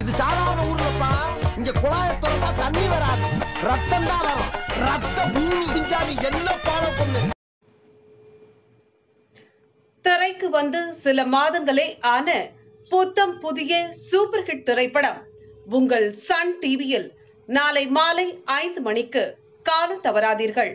இது சாதாரண ஊர்லப்பா இங்க குழாய திறந்தா தண்ணி வராது ரத்தம் தான் வரும் ரத்த பூமி இங்க நீ என்ன ஃபாலோ பண்ணு திரைக்கு வந்து சில மாதங்களே ஆன புத்தம் புதிய சூப்பர் ஹிட் திரைப்படம் உங்கள் சன் டிவியில் நாளை மாலை ஐந்து மணிக்கு காண தவறாதீர்கள்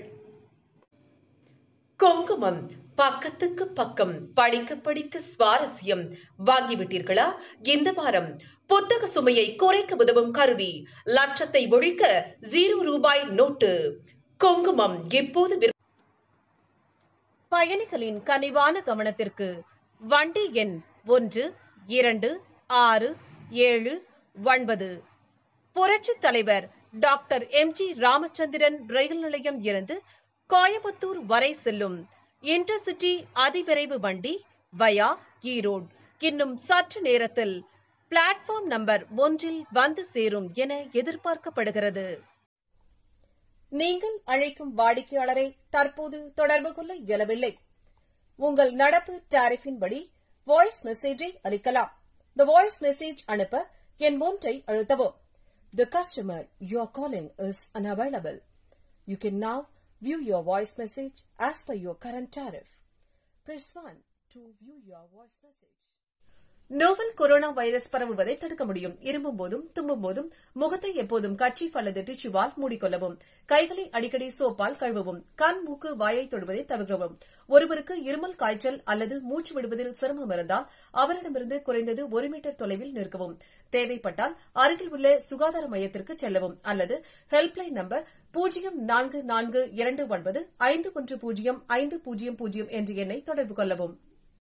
குங்குமம் பக்கத்துக்கு பக்கம் படிக்க படிக்க சுவாரஸ்யம் வாங்கிவிட்டீர்களா இந்த வாரம் புத்தக சுமையை குறைக்க உதவும் கருவி லட்சத்தை ஒழிக்க ஜீரோ ரூபாய் நோட்டு குங்குமம் இப்போது விற்ப- பயணிகளின் கனிவான கவனத்திற்கு வண்டி எண் ஒன்று இரண்டு ஆறு ஏழு ஒன்பது புரட்சித் தலைவர் doctor M G Ramachandran rail நிலையம் இருந்து கோயம்புத்தூர் வரை செல்லும் இன்டர்சிட்டி அதிவிரைவு வண்டி வயா ஈரோடு இன்னும் சற்று நேரத்தில் பிளாட்ஃபார்ம் நம்பர் ஒன்றில் வந்து சேரும் என எதிர்பார்க்கப்படுகிறது நீங்கள் அழைக்கும் வாடிக்கையாளரை தற்போது தொடர்பு கொள்ள இயலவில்லை உங்கள் நடப்பு டாரிஃபின்படி வாய்ஸ் மெசேஜை அளிக்கலாம் த வாய்ஸ் மெசேஜ் அனுப்ப என் ஒன்றை அழுத்தவும் the customer you are calling is unavailable You can now view your voice message as per your current tariff. Press 1 to view your voice message. Novel corona virus பரவுவதை தடுக்க முடியும் இருமும் போதும் தும்மும் போதும் முகத்தை எப்போதும் கர்ச்சீஃப் அல்லது டிஷ்யூவால் மூடிக்கொள்ளவும் கைகளை அடிக்கடி சோப்பால் கழுவவும் கண் மூக்கு வாயை தொடுவதை தவிர்க்கவும் ஒருவருக்கு இருமல் காய்ச்சல் அல்லது மூச்சு விடுவதில் சிரமம் இருந்தால் அவரிடமிருந்து குறைந்தது ஒரு மீட்டர் தொலைவில் நிற்கவும் தேவைப்பட்டால் அருகில் உள்ள சுகாதார மையத்திற்கு செல்லவும் அல்லது ஹெல்ப்லைன் நம்பர் பூஜ்ஜியம் நான்கு நான்கு இரண்டு ஒன்பது ஐந்து ஒன்று பூஜ்ஜியம் ஐந்து பூஜ்ஜியம் பூஜ்ஜியம் என்ற எண்ணை தொடர்பு கொள்ளவும்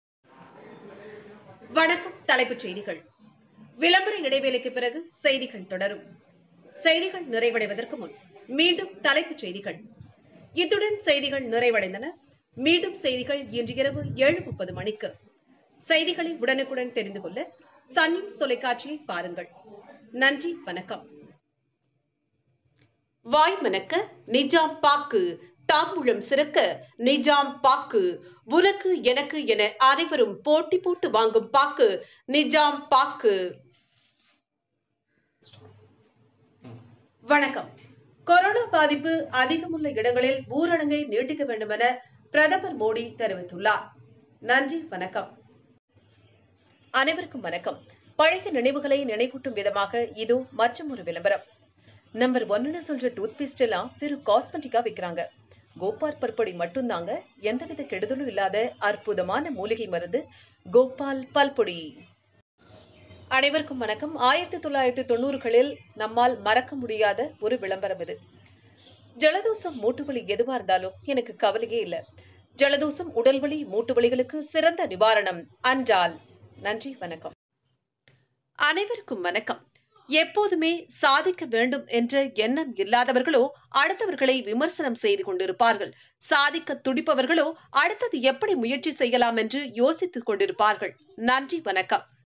வணக்கம் தலைப்புச் செய்திகள் விளம்பர இடைவேளைக்கு பிறகு செய்திகள் தொடரும் செய்திகள் நிறைவடைவதற்கு முன் மீண்டும் தலைப்புச் செய்திகள் இத்துடன் செய்திகள் நிறைவடைந்தன மீண்டும் செய்திகள் இன்று இரவு ஏழு முப்பது மணிக்கு செய்திகளை உடனுக்குடன் தெரிந்து கொள்ள சன் நியூஸ் தொலைக்காட்சியை பாருங்கள் நன்றி வணக்கம் வாய் மணக்க நிஜாம் பாக்கு தாம்பூலம் சிறக்க நிஜாம் பாக்கு உனக்கு எனக்கு என அனைவரும் போட்டி போட்டு வாங்கும் பாக்கு நிஜாம் பாக்கு வணக்கம் கொரோனா பாதிப்பு அதிகமுள்ள இடங்களில் ஊரடங்கை நீட்டிக்க வேண்டும் என பிரதமர் மோடி தெரிவித்துள்ளார் நன்றி வணக்கம் அனைவருக்கும் வணக்கம் பழைய நினைவுகளை நினைவூட்டும் விதமாக இது மற்றும் ஒரு விளம்பரம் நம்பர் ஒன்னு சொல்ற டூத் பேஸ்ட் எல்லாம் வெறும் காஸ்மெட்டிக்கா விற்கிறாங்க கோபால் பற்பொடி மட்டும்தாங்க எந்தவித கெடுதலும் இல்லாத அற்புதமான மூலிகை மருந்து கோபால் பல்பொடி அனைவருக்கும் வணக்கம் ஆயிரத்தி தொள்ளாயிரத்தி தொண்ணூறுகளில் நம்மால் மறக்க முடியாத ஒரு விளம்பரம் இது ஜலதோஷம் மூட்டுவலி எதுவா இருந்தாலும் எனக்கு கவலையே இல்லை ஜலதோஷம் உடல்வலி மூட்டுவலிகளுக்கு சிறந்த நிவாரணம் அன்றால் நன்றி வணக்கம் அனைவருக்கும் வணக்கம் எப்போதுமே சாதிக்க வேண்டும் என்ற எண்ணம் இல்லாதவர்களோ அடுத்தவர்களை விமர்சனம் செய்து கொண்டிருப்பார்கள் சாதிக்க துடிப்பவர்களோ அடுத்தது எப்படி முயற்சி செய்யலாம் என்று யோசித்துக் கொண்டிருப்பார்கள் நன்றி வணக்கம்